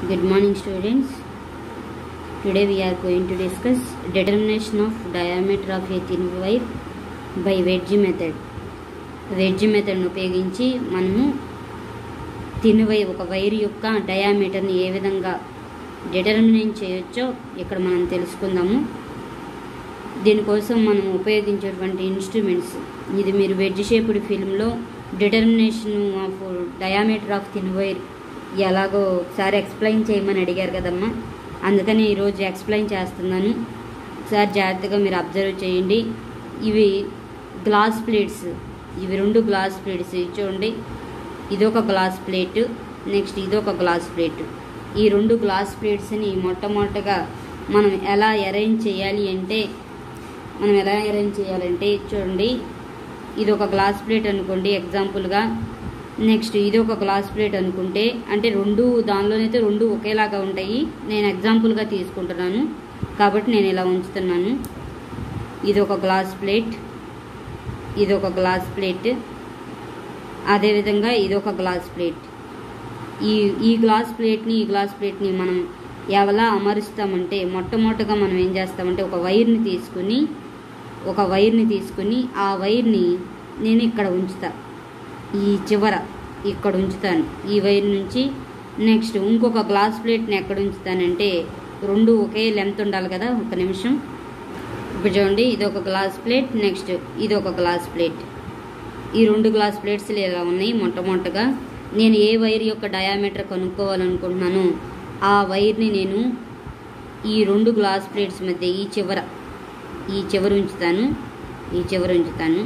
Good morning students. Today we are going to discuss determination of diameter of a thin wire by wedge method. Wedge మెథడ్ను ఉపయోగించి మనము తిన్ why ఒక wire యొక్క డయామీటర్ని ఏ విధంగా determinate చేయొచ్చో ఇక్కడ మనం తెలుసుకుందాము దీనికోసం మనం ఉపయోగించేటువంటి ఇన్స్ట్రుమెంట్స్ ఇది మీరు వెడ్జ్ షేప్డ్ ఫిల్మ్లో determination of diameter of thin wire ఎలాగో ఒకసారి ఎక్స్ప్లెయిన్ చేయమని అడిగారు కదమ్మా అందుకని ఈరోజు ఎక్స్ప్లెయిన్ చేస్తున్నాను ఒకసారి జాగ్రత్తగా మీరు అబ్జర్వ్ చేయండి ఇవి గ్లాస్ ప్లేట్స్ ఇవి రెండు గ్లాస్ ప్లేట్స్ ఇవి చూడండి ఇదొక గ్లాస్ ప్లేట్ నెక్స్ట్ ఇదొక గ్లాస్ ప్లేట్ ఈ రెండు గ్లాస్ ప్లేట్స్ని మొట్టమొదటగా మనం ఎలా అరేంజ్ చేయాలి అంటే మనం ఎలా అరేంజ్ చేయాలంటే చూడండి ఇది ఒక గ్లాస్ ప్లేట్ అనుకోండి ఎగ్జాంపుల్గా నెక్స్ట్ ఇది ఒక గ్లాస్ ప్లేట్ అనుకుంటే అంటే రెండు దానిలోనైతే రెండు ఒకేలాగా ఉంటాయి నేను ఎగ్జాంపుల్గా తీసుకుంటున్నాను కాబట్టి నేను ఇలా ఉంచుతున్నాను ఇది ఒక గ్లాస్ ప్లేట్ ఇది ఒక గ్లాస్ ప్లేట్ అదేవిధంగా ఇది ఒక గ్లాస్ ప్లేట్ ఈ ఈ గ్లాస్ ప్లేట్ని ఈ గ్లాస్ ప్లేట్ని మనం ఎలా అమరుస్తామంటే మొట్టమొదటగా మనం ఏం చేస్తామంటే ఒక వైర్ని తీసుకుని ఒక వైర్ని తీసుకుని ఆ వైర్ని నేను ఇక్కడ ఉంచుతా ఈ చివర ఇక్కడ ఉంచుతాను ఈ వైర్ నుంచి నెక్స్ట్ ఇంకొక గ్లాస్ ప్లేట్ని ఎక్కడ ఉంచుతానంటే రెండు ఒకే లెంత్ ఉండాలి కదా ఒక నిమిషం ఇప్పుడు చూడండి ఇది ఒక గ్లాస్ ప్లేట్ నెక్స్ట్ ఇది ఒక గ్లాస్ ప్లేట్ ఈ రెండు గ్లాస్ ప్లేట్స్ ఇలా ఉన్నాయి మొట్టమొదటగా నేను ఏ వైర్ యొక్క డయామీటర్ కనుక్కోవాలనుకుంటున్నానో ఆ వైర్ని నేను ఈ రెండు గ్లాస్ ప్లేట్స్ మధ్య ఈ చివర ఈ చివర ఉంచుతాను ఈ చివర ఉంచుతాను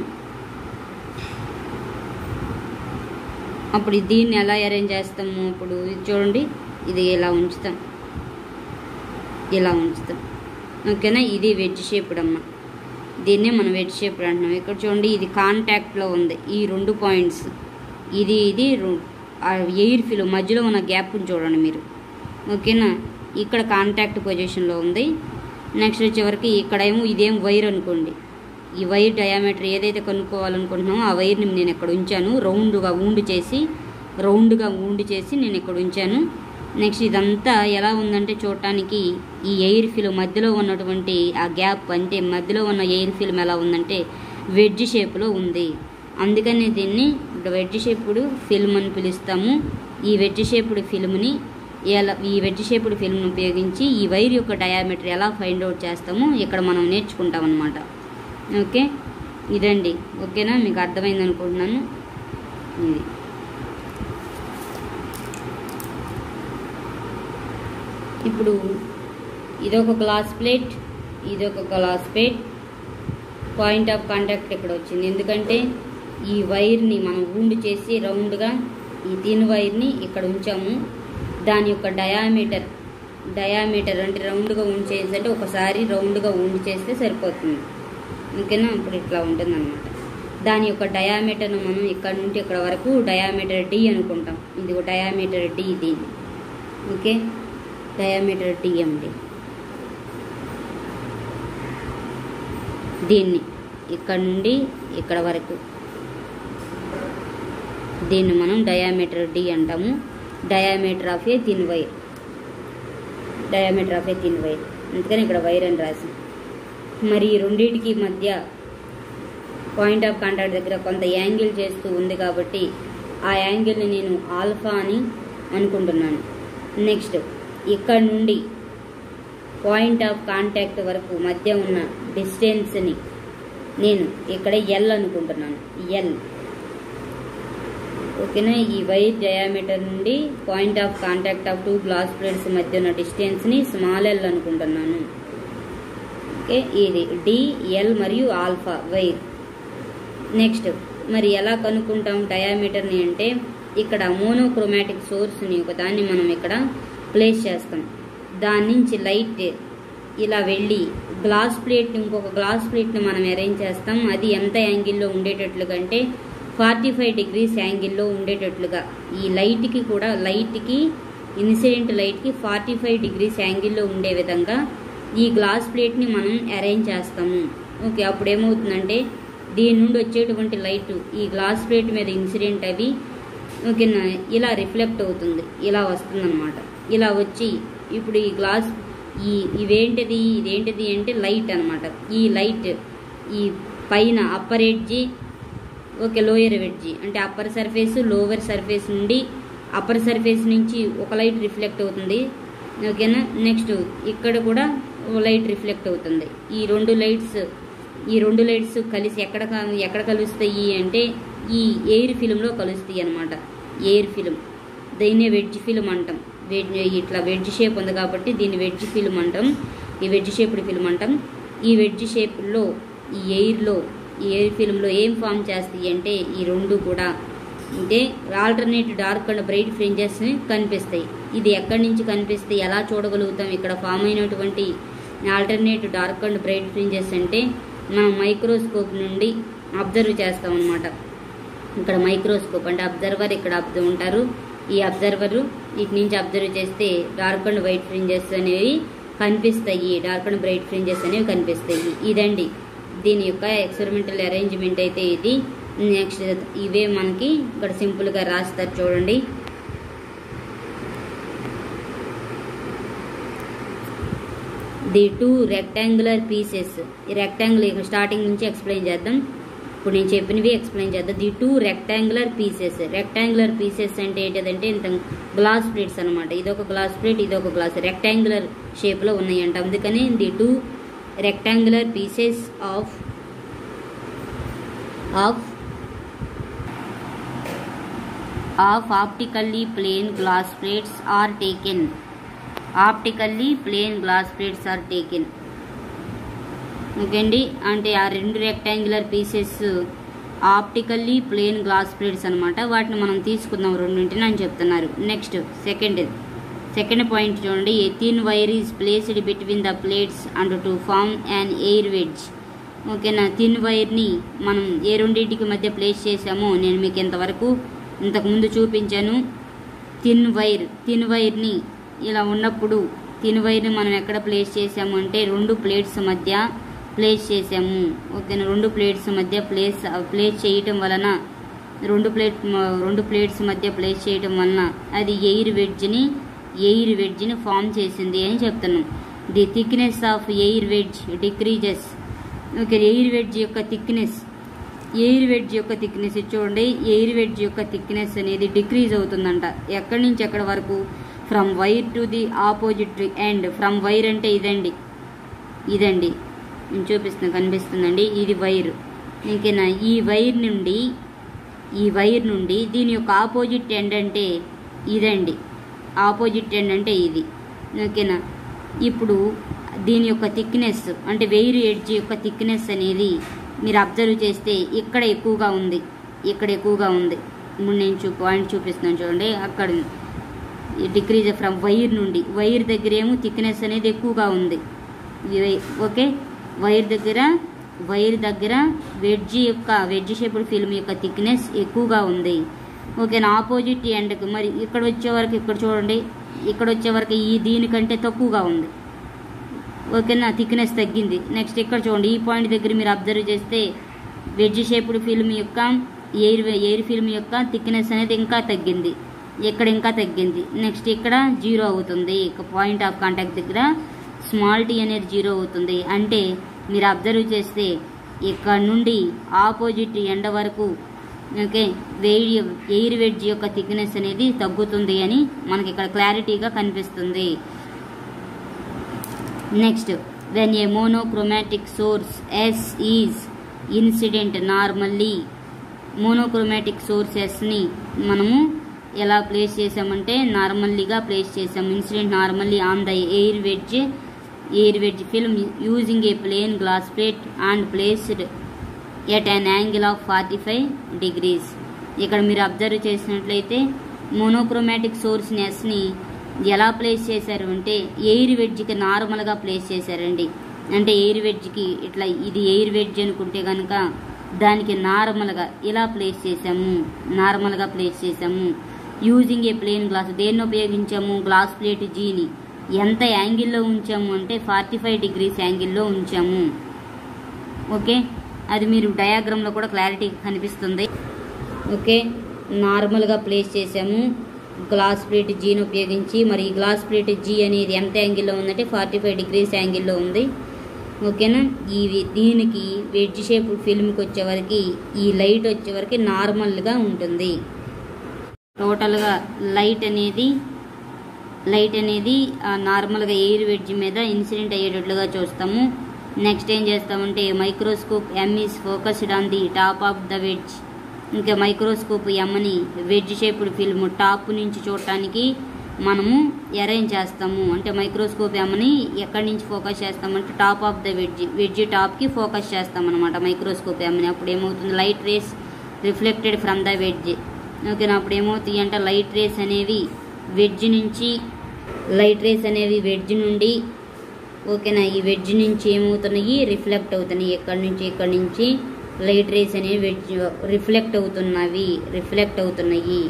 అప్పుడు దీన్ని ఎలా అరేంజ్ చేస్తాము అప్పుడు ఇది చూడండి ఇది ఇలా ఉంచుతాం ఇలా ఉంచుతాం ఓకేనా ఇది వెజ్ షేప్డ్ అమ్మ దీన్నే మనం వెజ్ షేప్డ్ అంటున్నాం ఇక్కడ చూడండి ఇది కాంటాక్ట్లో ఉంది ఈ రెండు పాయింట్స్ ఇది ఇది ఎయిర్ ఫిల్ మధ్యలో ఉన్న గ్యాప్ని చూడండి మీరు ఓకేనా ఇక్కడ కాంటాక్ట్ పొజిషన్లో ఉంది నెక్స్ట్ వచ్చేవరకు ఇక్కడేమో ఇదేం వైర్ అనుకోండి ఈ వైర్ డయామీటర్ ఏదైతే కనుక్కోవాలనుకుంటున్నామో ఆ వైర్ని నేను ఇక్కడ ఉంచాను రౌండ్గా ఊండు చేసి రౌండ్గా ఊండు చేసి నేను ఇక్కడ ఉంచాను నెక్స్ట్ ఇదంతా ఎలా ఉందంటే చూడటానికి ఈ ఎయిర్ ఫిల్మ్ మధ్యలో ఉన్నటువంటి ఆ గ్యాప్ అంటే మధ్యలో ఉన్న ఎయిర్ ఫిల్మ్ ఎలా ఉందంటే వెడ్జ్ షేప్లో ఉంది అందుకని దీన్ని వెడ్జ్ షేపుడు ఫిల్మ్ అని పిలుస్తాము ఈ వెడ్జ్ షేపుడు ఫిల్మ్ని ఎలా ఈ వెడ్జ్ షేపుడు ఫిల్మ్ని ఉపయోగించి ఈ వైర్ యొక్క డయామీటర్ ఎలా ఫైండ్ అవుట్ చేస్తామో ఇక్కడ మనం నేర్చుకుంటాం అనమాట ఓకే ఇదండి ఓకేనా మీకు అర్థమైంది అనుకుంటున్నాను ఇది ఇప్పుడు ఇదొక గ్లాస్ ప్లేట్ ఇదొక glass plate point of contact ఇక్కడ వచ్చింది ఎందుకంటే ఈ వైర్ని మనం ఊండు చేసి రౌండ్గా ఈ తిన్ వైర్ని ఇక్కడ ఉంచాము దాని యొక్క డయామీటర్ డయామీటర్ అంటే రౌండ్గా ఉంచేసి అంటే ఒకసారి రౌండ్గా ఉండి చేస్తే సరిపోతుంది ఓకేనా ఇప్పుడు ఇట్లా ఉంటుంది అనమాట దాని యొక్క డయామీటర్ను మనం ఇక్కడ నుండి ఇక్కడ వరకు డయామీటర్ డి అనుకుంటాం ఇది ఒక డయామీటర్ డి ఇది ఓకే డయామీటర్ డి అండి దీన్ని ఇక్కడ నుండి ఇక్కడ వరకు దీన్ని మనం డయామీటర్ డి అంటాము diameter of a thin wire diameter of a thin wire అందుకని ఇక్కడ వైర్ అని రాసి మరి ఈ రెండింటికి మధ్య పాయింట్ ఆఫ్ కాంటాక్ట్ దగ్గర కొంత యాంగిల్ చేస్తూ ఉంది కాబట్టి ఆ యాంగిల్ని నేను ఆల్ఫా అని అనుకుంటున్నాను నెక్స్ట్ ఇక్కడ నుండి పాయింట్ ఆఫ్ కాంటాక్ట్ వరకు మధ్య ఉన్న డిస్టెన్స్ని నేను ఇక్కడ ఎల్ అనుకుంటున్నాను ఎల్ ఓకేనా ఈ వైర్ డయామీటర్ నుండి point of contact of two glass plates మధ్య ఉన్న డిస్టెన్స్ని స్మాల్ ఎల్ అనుకుంటున్నాను ఓకే ఇది డి ఎల్ మరియు ఆల్ఫా వైర్ నెక్స్ట్ మరి ఎలా కనుక్కుంటాం డయామీటర్ని అంటే ఇక్కడ మోనోక్రోమాటిక్ సోర్స్ని ఒకదాన్ని మనం ఇక్కడ ప్లేస్ చేస్తాం దాని నుంచి లైట్ ఇలా వెళ్ళి గ్లాస్ ప్లేట్ని ఇంకొక గ్లాస్ ప్లేట్ని మనం అరేంజ్ చేస్తాం అది ఎంత యాంగిల్లో ఉండేటట్లుగా అంటే ఫార్టీ ఫైవ్ డిగ్రీస్ యాంగిల్లో ఉండేటట్లుగా ఈ లైట్కి కూడా లైట్కి ఇన్సిడెంట్ లైట్కి ఫార్టీ ఫైవ్ డిగ్రీస్ యాంగిల్లో ఉండే విధంగా ఈ గ్లాస్ ప్లేట్ని మనం అరేంజ్ చేస్తాము ఓకే అప్పుడు ఏమవుతుందంటే దీని నుండి వచ్చేటువంటి లైట్ ఈ గ్లాస్ ప్లేట్ మీద ఇన్సిడెంట్ అవి ఓకేనా ఇలా రిఫ్లెక్ట్ అవుతుంది ఇలా వస్తుందన్నమాట ఇలా వచ్చి ఇప్పుడు ఈ గ్లాస్ ఈ ఇవేంటిది ఇదేంటిది అంటే లైట్ అన్నమాట ఈ లైట్ ఈ పైన upper edge okay lower edge అంటే అప్పర్ సర్ఫేస్ లోవర్ సర్ఫేస్ నుండి అప్పర్ సర్ఫేస్ నుంచి ఒక లైట్ రిఫ్లెక్ట్ అవుతుంది ఓకేనా నెక్స్ట్ ఇక్కడ కూడా ఓ లైట్ రిఫ్లెక్ట్ అవుతుంది ఈ రెండు లైట్స్ ఈ రెండు లైట్స్ కలిసి ఎక్కడ క- ఎక్కడ కలుస్తాయి అంటే ఈ ఎయిర్ ఫిలింలో కలుస్తాయి అన్నమాట ఎయిర్ ఫిలిం దీన్నే వెడ్జ్ ఫిలిం అంటాం వెడ్ ఇట్లా వెడ్జ్ షేప్ ఉంది కాబట్టి దీన్ని వెడ్జ్ ఫిలిం అంటాం ఈ వెడ్జ్ షేప్డ్ ఫిలిం అంటాం ఈ వెడ్జ్ షేప్లో ఈ ఎయిర్లో ఈ ఎయిర్ ఫిలింలో ఏం ఫామ్ చేస్తాయి అంటే ఈ రెండు కూడా అంటే alternate dark and bright fringes కనిపిస్తాయి ఇది ఎక్కడి నుంచి కనిపిస్తాయి ఎలా చూడగలుగుతాం ఇక్కడ ఫామ్ అయినటువంటి alternate dark and bright fringes అంటే మనం మైక్రోస్కోప్ నుండి అబ్జర్వ్ చేస్తాం అనమాట ఇక్కడ మైక్రోస్కోప్ అంటే అబ్జర్వర్ ఇక్కడ అబ్జర్వ్ ఉంటారు ఈ అబ్జర్వర్ ఇటు నుంచి అబ్జర్వ్ చేస్తే డార్క్ అండ్ వైట్ ఫ్రింజెస్ అనేవి కనిపిస్తాయి డార్క్ అండ్ బ్రైట్ ఫ్రింజెస్ అనేవి కనిపిస్తాయి ఇదండి దీని యొక్క ఎక్స్పెరిమెంటల్ అరేంజ్మెంట్ అయితే ఇది నెక్స్ట్ ఇవే మనకి ఇక్కడ సింపుల్గా రాస్తారు చూడండి ది టూ రెక్టాంగులర్ పీసెస్ ఈ రెక్టాంగిల్ ఇక స్టార్టింగ్ నుంచి ఎక్స్ప్లెయిన్ చేద్దాం ఇప్పుడు నేను చెప్పినవి ఎక్స్ప్లెయిన్ చేద్దాం the two rectangular pieces rectangular pieces అంటే ఏంటిదంటే ఇంత గ్లాస్ ప్లేట్స్ అనమాట ఇదొక గ్లాస్ ప్లేట్ ఇదొక గ్లాస్ రెక్టాంగులర్ షేప్లో ఉన్నాయంట అందుకని the two rectangular pieces of of of optically plane glass plates are taken optically plane glass plates are taken okay అండి అంటే ఆ రెండు rectangular pieces optically plane glass plates అనమాట వాటిని మనం తీసుకుందాం రెండింటిని అని చెప్తున్నారు నెక్స్ట్ సెకండ్ సెకండ్ పాయింట్ చూడండి a thin wire is placed between the plates and to form an air wedge ఓకేనా థిన్ వైర్ని మనం ఏ రెండింటికి మధ్య ప్లేస్ చేసామో నేను మీకు ఇంతవరకు ఇంతకుముందు చూపించాను థిన్ వైర్ థిన్ వైర్ని ఇలా ఉన్నప్పుడు థిన్ వైర్ని మనం ఎక్కడ ప్లేస్ చేసాము అంటే రెండు ప్లేట్స్ మధ్య ప్లేస్ చేసాము ఓకేనా రెండు ప్లేట్స్ మధ్య ప్లేస్ ప్లేస్ చేయటం వలన రెండు ప్లేట్ రెండు ప్లేట్స్ మధ్య ప్లేస్ చేయటం వలన అది ఎయిర్ వెడ్జ్ని ఎయిర్ వెడ్జ్ని ఫామ్ చేసింది అని చెప్తున్నాం the thickness of air wedge decreases okay air wedge యొక్క థిక్నెస్ ఎయిర్ వెడ్జ్ యొక్క థిక్నెస్ చూడండి ఎయిర్ వెడ్జ్ యొక్క థిక్నెస్ అనేది డిక్రీజ్ అవుతుందంట ఎక్కడి నుంచి ఎక్కడి వరకు from wire to the opposite end from wire అంటే ఇదండి ఇదండి నేను చూపిస్తున్నా కనిపిస్తుందండి ఇది వైర్ ఇంకేనా ఈ వైర్ నుండి ఈ వైర్ నుండి దీని యొక్క ఆపోజిట్ ఎండ్ అంటే ఇదండి ఆపోజిట్ ఎండ్ అంటే ఇది ఓకేనా ఇప్పుడు దీని యొక్క థిక్నెస్ అంటే వెయిర్ ఎడ్జ్ యొక్క థిక్నెస్ అనేది మీరు అబ్జర్వ్ చేస్తే ఇక్కడ ఎక్కువగా ఉంది ఇక్కడ ఎక్కువగా ఉంది ఇప్పుడు నేను చూ పాయింట్ చూపిస్తున్నాను చూడండి అక్కడ డిక్రీజ్ ఫ్రమ్ వైర్ నుండి వైర్ దగ్గర ఏమో థిక్నెస్ అనేది ఎక్కువగా ఉంది ఇది ఓకే వైర్ దగ్గర వైర్ దగ్గర వెడ్జ్ యొక్క వెడ్జ్ షేపుడ్ ఫిల్మ్ యొక్క థిక్నెస్ ఎక్కువగా ఉంది ఓకేనా ఆపోజిట్ ఎండ్కి మరి ఇక్కడ వచ్చే వరకు ఇక్కడ చూడండి ఇక్కడ వచ్చే వరకు ఈ దీనికంటే తక్కువగా ఉంది ఓకేనా థిక్నెస్ తగ్గింది నెక్స్ట్ ఇక్కడ చూడండి ఈ పాయింట్ దగ్గర మీరు అబ్జర్వ్ చేస్తే వెడ్జ్ షేపుడ్ ఫిల్మ్ యొక్క ఎయిర్ ఎయిర్ ఫిల్మ్ యొక్క థిక్నెస్ అనేది ఇంకా తగ్గింది ఇక్కడ ఇంకా తగ్గింది నెక్స్ట్ ఇక్కడ జీరో అవుతుంది ఇక పాయింట్ ఆఫ్ కాంటాక్ట్ దగ్గర స్మాల్ టీ అనేది జీరో అవుతుంది అంటే మీరు అబ్జర్వ్ చేస్తే ఇక్కడ నుండి ఆపోజిట్ ఎండ వరకు ఓకే వేడి ఎయిర్ వెడ్జ్ యొక్క థిక్నెస్ అనేది తగ్గుతుంది అని మనకి ఇక్కడ క్లారిటీగా కనిపిస్తుంది next when a monochromatic source S is incident normally monochromatic source ఎస్ని మనము ఎలా ప్లేస్ చేసామంటే నార్మల్లీగా ప్లేస్ చేసాం incident normally on the air wedge air wedge film using a plane glass plate and placed at an angle of forty five degrees ఇక్కడ మీరు observe చేసినట్లయితే monochromatic source ఎస్ని ఎలా ప్లేస్ చేశారు అంటే ఎయిర్ వెడ్జ్కి నార్మల్గా ప్లేస్ చేశారండి అంటే ఎయిర్ వెడ్జ్కి ఇట్లా ఇది ఎయిర్ వెడ్జ్ అనుకుంటే కనుక దానికి నార్మల్గా ఇలా ప్లేస్ చేసాము నార్మల్గా ప్లేస్ చేసాము యూజింగ్ ఏ ప్లేన్ గ్లాస్ దేన్ని ఉపయోగించాము గ్లాస్ ప్లేట్ జీని ఎంత యాంగిల్లో ఉంచాము అంటే ఫార్టీ ఫైవ్ డిగ్రీస్ యాంగిల్లో ఉంచాము ఓకే అది మీరు డయాగ్రామ్లో కూడా క్లారిటీ కనిపిస్తుంది ఓకే నార్మల్గా ప్లేస్ చేసాము గ్లాస్ ప్లేట్ జీని ఉపయోగించి మరి ఈ గ్లాస్ ప్లేట్ జీ అనేది ఎంత యాంగిల్లో ఉందంటే ఫార్టీ ఫైవ్ డిగ్రీస్ యాంగిల్లో ఉంది ఓకేనా ఈ దీనికి వెడ్జ్ షేప్ ఫిల్మ్కి వచ్చేవరకు ఈ లైట్ వచ్చేవరకు నార్మల్గా ఉంటుంది టోటల్గా లైట్ అనేది లైట్ అనేది ఆ, నార్మల్గా ఎయిర్ వెడ్జ్ మీద ఇన్సిడెంట్ అయ్యేటట్లుగా చూస్తాము నెక్స్ట్ ఏం చేస్తామంటే microscope M is focused on the top of the wedge ఇంకా మైక్రోస్కోప్ ఎమ్ని వెడ్జ్ షేప్డ్ ఫిల్మ్ టాప్ నుంచి చూడటానికి మనము అరేంజ్ చేస్తాము అంటే మైక్రోస్కోప్ ఎమ్ని ఎక్కడి నుంచి ఫోకస్ చేస్తామంటే top of the wedge wedge టాప్కి ఫోకస్ చేస్తాం అనమాట మైక్రోస్కోప్ ఎమ్ని అప్పుడు ఏమవుతుంది light rays reflected from the wedge ఓకేనా అప్పుడు ఏమవుతాయి అంటే లైట్ రేస్ అనేవి వెడ్జ్ నుంచి లైట్ రేస్ అనేవి వెడ్జ్ నుండి ఓకేనా ఈ వెడ్జ్ నుంచి ఏమవుతున్నాయి రిఫ్లెక్ట్ అవుతున్నాయి ఎక్కడి నుంచి ఎక్కడి నుంచి లైట్ రేస్ అనేవి వెడ్జ్ రిఫ్లెక్ట్ అవుతున్నవి రిఫ్లెక్ట్ అవుతున్నాయి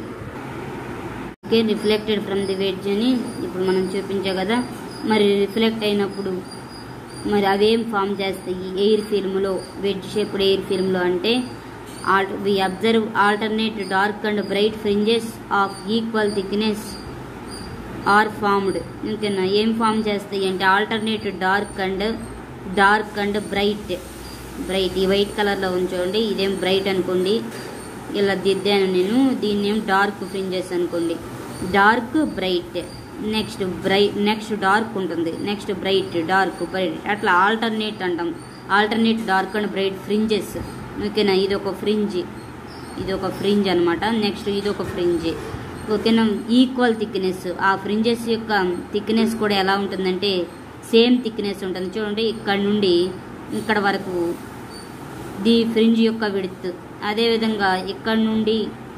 okay reflected from the wedge అని ఇప్పుడు మనం చూపించా కదా మరి రిఫ్లెక్ట్ అయినప్పుడు మరి అవేం ఫామ్ చేస్తాయి ఎయిర్ ఫిల్మ్లో వెడ్జ్ షేప్డ్ ఎయిర్ ఫిల్మ్లో అంటే we observe alternate dark and bright fringes of equal thickness are formed ఓకేనా ఏం ఫామ్ చేస్తాయి అంటే alternate dark and dark and bright bright ఈ వైట్ కలర్లో ఉంచండి ఇదేం బ్రైట్ అనుకోండి ఇలా దిద్దాను నేను దీన్ని ఏం డార్క్ ఫ్రింజెస్ అనుకోండి dark bright next bright next dark ఉంటుంది నెక్స్ట్ బ్రైట్ డార్క్ బ్రైట్ అట్లా ఆల్టర్నేట్ అంటాం alternate dark and bright fringes ఓకేనా ఇది ఒక ఫ్రింజ్ ఇది ఒక ఫ్రింజ్ అనమాట నెక్స్ట్ ఇది ఒక ఫ్రింజ్ ఓకేనా ఈక్వల్ థిక్నెస్ ఆ ఫ్రింజెస్ యొక్క థిక్నెస్ కూడా ఎలా ఉంటుందంటే సేమ్ థిక్నెస్ ఉంటుంది చూడండి ఇక్కడ నుండి ఇక్కడ వరకు ది ఫ్రింజ్ యొక్క విడ్త్ అదేవిధంగా ఇక్కడ నుండి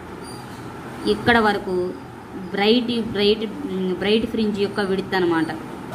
ఇక్కడ వరకు బ్రైట్ బ్రైట్ బ్రైట్ ఫ్రింజ్ యొక్క విడ్త్ అనమాట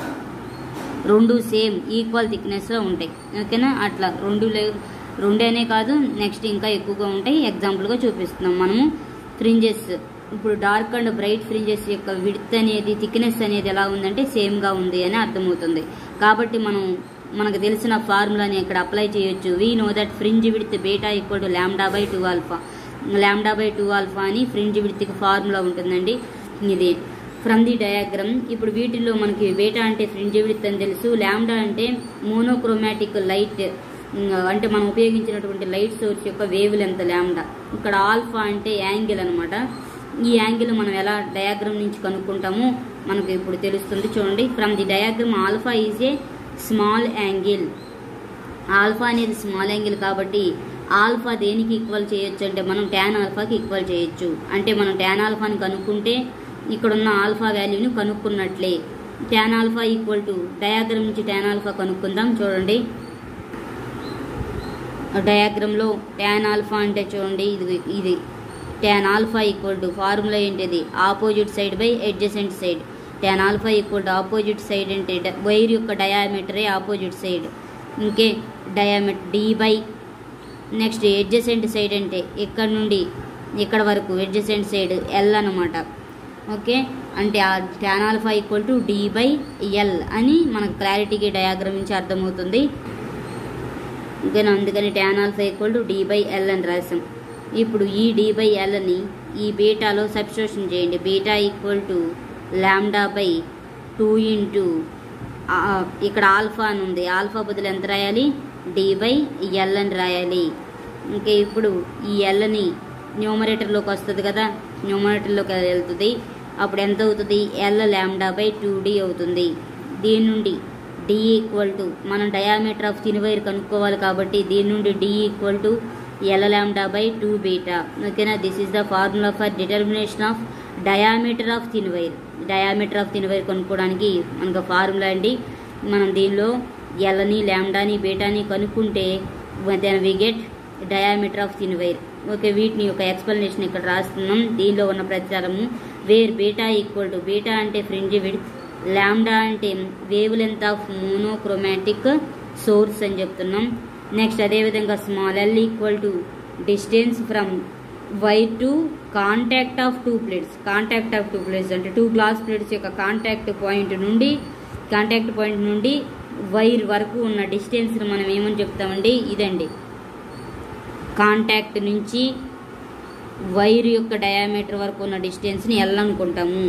రెండు సేమ్ ఈక్వల్ థిక్నెస్లో ఉంటాయి ఓకేనా అట్లా రెండు లే రెండేనే కాదు నెక్స్ట్ ఇంకా ఎక్కువగా ఉంటాయి ఎగ్జాంపుల్గా చూపిస్తున్నాం మనము ఫ్రింజెస్ ఇప్పుడు డార్క్ అండ్ బ్రైట్ ఫ్రింజెస్ యొక్క విడ్త్ అనేది థిక్నెస్ అనేది ఎలా ఉందంటే సేమ్గా ఉంది అని అర్థమవుతుంది కాబట్టి మనం మనకు తెలిసిన ఫార్ములాని ఇక్కడ అప్లై చేయొచ్చు we know that fringe width beta equal to lambda by two alpha lambda by two alpha అని ఫ్రింజ్ విడ్త్కి ఫార్ములా ఉంటుందండి ఇది ఫ్రమ్ ది డయాగ్రామ్ ఇప్పుడు వీటిల్లో మనకి బేటా అంటే ఫ్రింజ్ విడ్త్ అని తెలుసు ల్యాండా అంటే మోనోక్రోమాటిక్ లైట్ అంటే మనం ఉపయోగించినటువంటి లైట్ సోర్స్ యొక్క వేవ్ లెంత్ ల్యాండా ఇక్కడ ఆల్ఫా అంటే యాంగిల్ అనమాట ఈ యాంగిల్ మనం ఎలా డయాగ్రామ్ నుంచి కనుక్కుంటామో మనకు ఇప్పుడు తెలుస్తుంది చూడండి from the diagram alpha is a small angle alpha అనేది స్మాల్ యాంగిల్ కాబట్టి ఆల్ఫా దేనికి ఈక్వల్ చేయొచ్చు అంటే మనం ట్యాన్ ఆల్ఫాకి ఈక్వల్ చేయొచ్చు అంటే మనం ట్యాన్ ఆల్ఫాని కనుక్కుంటే ఇక్కడ ఉన్న ఆల్ఫా వాల్యూని కనుక్కున్నట్లే tan alpha equal to diagram నుంచి ట్యాన్ ఆల్ఫా కనుక్కుందాం చూడండి డయాగ్రామ్లో ట్యాన్ ఆల్ఫా అంటే చూడండి ఇది ఇది tan alpha equal to formula ఏంటిది opposite side by adjacent side tan alpha equal to opposite side అంటే డ- వైర్ యొక్క డయామీటరే ఆపోజిట్ సైడ్ ఇంకే diameter D by next adjacent side అంటే ఇక్కడ నుండి ఇక్కడ వరకు ఎడ్జసెంట్ సైడ్ ఎల్ అనమాట ఓకే అంటే ఆ tan alpha equal to D by L అని మనకు క్లారిటీకి డయాగ్రామ్ నుంచి అర్థమవుతుంది ఓకేనా అందుకని tan alpha equal to D by L అని రాసాం ఇప్పుడు ఈ డి బై ఎల్ని ఈ బీటాలో సబ్స్టిట్యూషన్ చేయండి beta equal to lambda by two into ఇక్కడ ఆల్ఫా అని ఉంది ఆల్ఫా బదులు ఎంత రాయాలి డి బై ఎల్ అని రాయాలి ఇంకా ఇప్పుడు ఈ ఎల్ని న్యూమరేటర్లోకి వస్తుంది కదా న్యూమరేటర్లోకి వెళ్తుంది అప్పుడు ఎంత అవుతుంది L lambda by two D అవుతుంది దీని నుండి డి ఈక్వల్ టు మనం డయామీటర్ ఆఫ్ థిన్ వైర్ కనుక్కోవాలి కాబట్టి దీని నుండి D equal to L lambda by two beta ఓకేనా this is the formula for determination of diameter of thin wire diameter of thin wire కనుక్కోవడానికి మనకు ఫార్ములా అండి మనం దీనిలో ఎల్ని ల్యాండాని బీటాని కనుక్కుంటే then we get diameter of thin wire okay వీటిని ఒక ఎక్స్ప్లెనేషన్ ఇక్కడ రాస్తున్నాం దీనిలో ఉన్న ప్రచారము where beta equal to beta అంటే ఫ్రింజ్ విడ్ ల్యాండా అంటే wavelength of monochromatic source అని చెప్తున్నాం నెక్స్ట్ అదేవిధంగా small L equal to distance from wire to contact of two plates contact of two plates అంటే టూ గ్లాస్ ప్లేట్స్ యొక్క contact point నుండి contact point నుండి wire వరకు ఉన్న డిస్టెన్స్ని మనం ఏమని చెప్తామండి ఇదండి కాంటాక్ట్ నుంచి వైర్ యొక్క డయామీటర్ వరకు ఉన్న డిస్టెన్స్ని ఎల్ అనుకుంటాము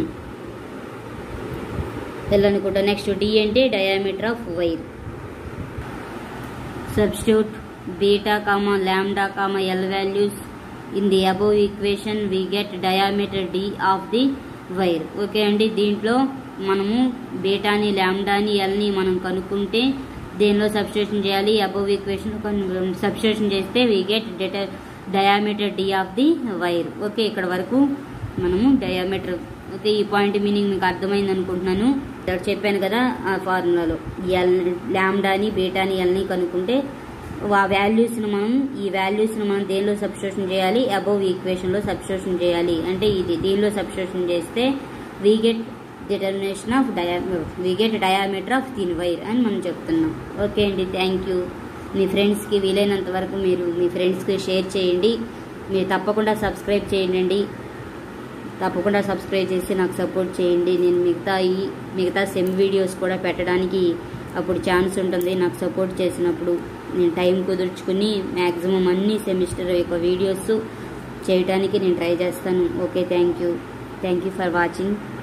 ఎల్ అనుకుంటాం నెక్స్ట్ డి అంటే diameter of wire substitute beta comma lambda comma L values in the above equation we get diameter D of the wire okay అండి దీంట్లో మనము బీటాని ల్యాండాని ఎల్ని మనం కనుక్కుంటే దేనిలో సబ్స్టిట్యూషన్ చేయాలి అబోవ్ ఈక్వేషన్ సబ్స్టిట్యూషన్ చేస్తే we get deter diameter D of the wire okay ఇక్కడ వరకు మనము డయామీటర్ ఓకే ఈ పాయింట్ మీనింగ్ మీకు అర్థమైంది అనుకుంటున్నాను ఇక్కడ చెప్పాను కదా ఆ ఫార్ములాలో ఎల్ ల్యాండాని బీటాని ఎల్ని కనుక్కుంటే ఆ వాల్యూస్ని మనం ఈ వాల్యూస్ని మనం దేనిలో సబ్స్టిట్యూషన్ చేయాలి అబోవ్ ఈక్వేషన్లో సబ్స్టిట్యూషన్ చేయాలి అంటే ఇది దీనిలో సబ్స్టిట్యూషన్ చేస్తే వీ గెట్ డిటర్మినేషన్ ఆఫ్ డయా we get diameter of thin wire అని మనం చెప్తున్నాం ఓకే అండి థ్యాంక్ యూ మీ ఫ్రెండ్స్కి వీలైనంత వరకు మీరు మీ ఫ్రెండ్స్కి షేర్ చేయండి మీరు తప్పకుండా సబ్స్క్రైబ్ చేయండి తప్పకుండా సబ్స్క్రైబ్ చేసి నాకు సపోర్ట్ చేయండి నేను మిగతా ఈ మిగతా సెమ్ వీడియోస్ కూడా పెట్టడానికి అప్పుడు ఛాన్స్ ఉంటుంది నాకు సపోర్ట్ చేసినప్పుడు నేను టైం కుదుర్చుకుని మ్యాక్సిమం అన్ని సెమిస్టర్ యొక్క వీడియోస్ చేయడానికి నేను ట్రై చేస్తాను okay thank you thank you for watching